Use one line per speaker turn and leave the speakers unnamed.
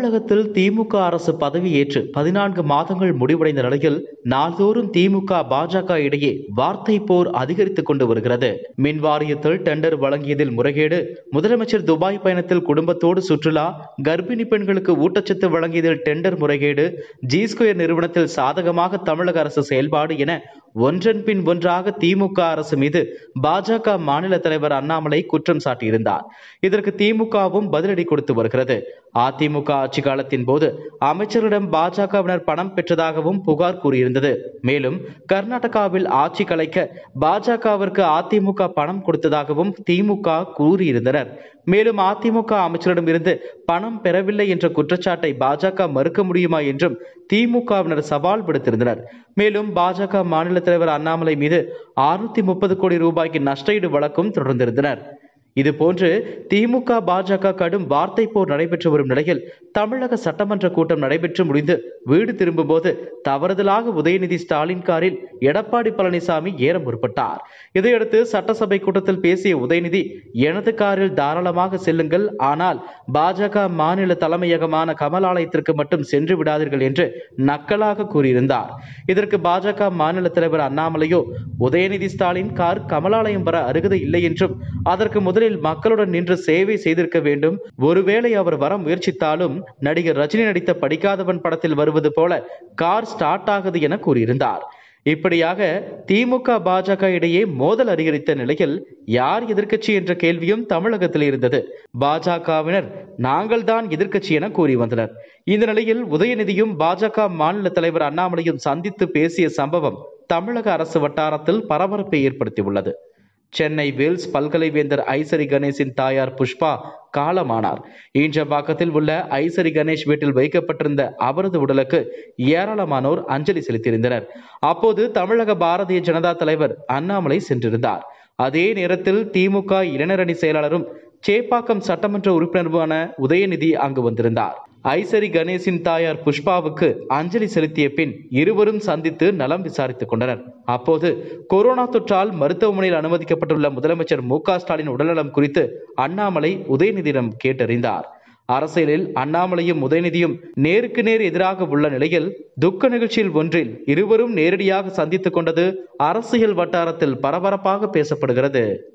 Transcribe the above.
தமிழகத்தில் திமுக அரசு பதவியேற்று பதினான்கு மாதங்கள் முடிவடைந்த நிலையில் நாள்தோறும் திமுக பாஜக இடையே வார்த்தை போர் அதிகரித்துக் கொண்டு வருகிறது மின் வாரியத்தில் டெண்டர் வழங்கியதில் முறைகேடு முதலமைச்சர் துபாய் பயணத்தில் குடும்பத்தோடு சுற்றுலா கர்ப்பிணி பெண்களுக்கு ஊட்டச்சத்து வழங்கியதில் டெண்டர் முறைகேடு ஜி ஸ்கொயர் நிறுவனத்தில் சாதகமாக தமிழக அரசு செயல்பாடு என ஒன்றன் பின் ஒன்றாக திமுக அரசு மீது பாஜக மாநில தலைவர் அண்ணாமலை குற்றம் சாட்டியிருந்தார் இதற்கு திமுகவும் பதிலடி கொடுத்து வருகிறது அதிமுக ஆட்சி காலத்தின் போது அமைச்சர்களிடம் பாஜகவினர் பணம் பெற்றதாகவும் புகார் கூறியிருந்தது மேலும் கர்நாடகாவில் ஆட்சி கலைக்க பாஜகவிற்கு அதிமுக பணம் கொடுத்ததாகவும் திமுக கூறியிருந்தனர் மேலும் அதிமுக அமைச்சரிடம் இருந்து பணம் பெறவில்லை என்ற குற்றச்சாட்டை பாஜக மறுக்க முடியுமா என்றும் திமுகவினர் சவால் விடுத்திருந்தனர் மேலும் பாஜக மாநில தலைவர் அண்ணாமலை மீது அறுநூத்தி முப்பது கோடி ரூபாய்க்கு நஷ்டஈடு வழக்கும் தொடர்ந்திருந்தனர் இதுபோன்று திமுக பாஜக கடும் வார்த்தை போர் நடைபெற்று வரும் நிலையில் தமிழக சட்டமன்ற கூட்டம் நடைபெற்று முடிந்து வீடு திரும்பும்போது தவறுதலாக உதயநிதி ஸ்டாலின் காரில் எடப்பாடி பழனிசாமி ஏற முற்பட்டார் இதையடுத்து சட்டசபை கூட்டத்தில் பேசிய உதயநிதி எனது காரில் தாராளமாக செல்லுங்கள் ஆனால் பாஜக மாநில தலைமையகமான கமலாலயத்திற்கு மட்டும் சென்று விடாதீர்கள் என்று நக்கலாக கூறியிருந்தார் இதற்கு பாஜக மாநில தலைவர் அண்ணாமலையோ உதயநிதி ஸ்டாலின் கார் கமலாலயம் வர அருகதை இல்லை என்றும் அதற்கு முதலில் மக்களுடன் நின்று சேவை செய்திருக்க வேண்டும் ஒருவேளை அவர் வர முயற்சித்தாலும் நடிகர் ரஜினி நடித்த படிக்காதவன் படத்தில் வருவது போல கார் ஸ்டார்ட் ஆகுது என கூறியிருந்தார் இப்படியாக திமுக பாஜக இடையே மோதல் அதிகரித்த நிலையில் யார் எதிர்க்கட்சி என்ற கேள்வியும் தமிழகத்தில் இருந்தது பாஜகவினர் நாங்கள் தான் எதிர்க்கட்சி என கூறி வந்தனர் இந்த நிலையில் உதயநிதியும் பாஜக மாநில தலைவர் அண்ணாமலையும் சந்தித்து பேசிய சம்பவம் தமிழக அரசு வட்டாரத்தில் பரபரப்பை ஏற்படுத்தியுள்ளது சென்னை வேல்ஸ் பல்கலைவேந்தர் ஐசரி கணேஷின் தாயார் புஷ்பா காலமானார் ஈஞ்சம்பாக்கத்தில் உள்ள ஐசரி கணேஷ் வீட்டில் வைக்கப்பட்டிருந்த அவரது உடலுக்கு ஏராளமானோர் அஞ்சலி செலுத்தியிருந்தனர் அப்போது தமிழக பாரதிய ஜனதா தலைவர் அண்ணாமலை சென்றிருந்தார் அதே நேரத்தில் திமுக இளைஞரணி செயலாளரும் சேப்பாக்கம் சட்டமன்ற உறுப்பினருமான உதயநிதி அங்கு வந்திருந்தார் ஐசரி கணேஷின் தாயார் புஷ்பாவுக்கு அஞ்சலி செலுத்திய பின் இருவரும் சந்தித்து நலம் விசாரித்துக் கொண்டனர் அப்போது கொரோனா தொற்றால் மருத்துவமனையில் அனுமதிக்கப்பட்டுள்ள முதலமைச்சர் மு க ஸ்டாலின் உடல்நலம் குறித்து அண்ணாமலை உதயநிதியிடம் கேட்டறிந்தார் அரசியலில் அண்ணாமலையும் உதயநிதியும் நேருக்கு நேர் எதிராக உள்ள நிலையில் துக்க நிகழ்ச்சியில் ஒன்றில் இருவரும் நேரடியாக சந்தித்துக் கொண்டது அரசியல் வட்டாரத்தில் பரபரப்பாக பேசப்படுகிறது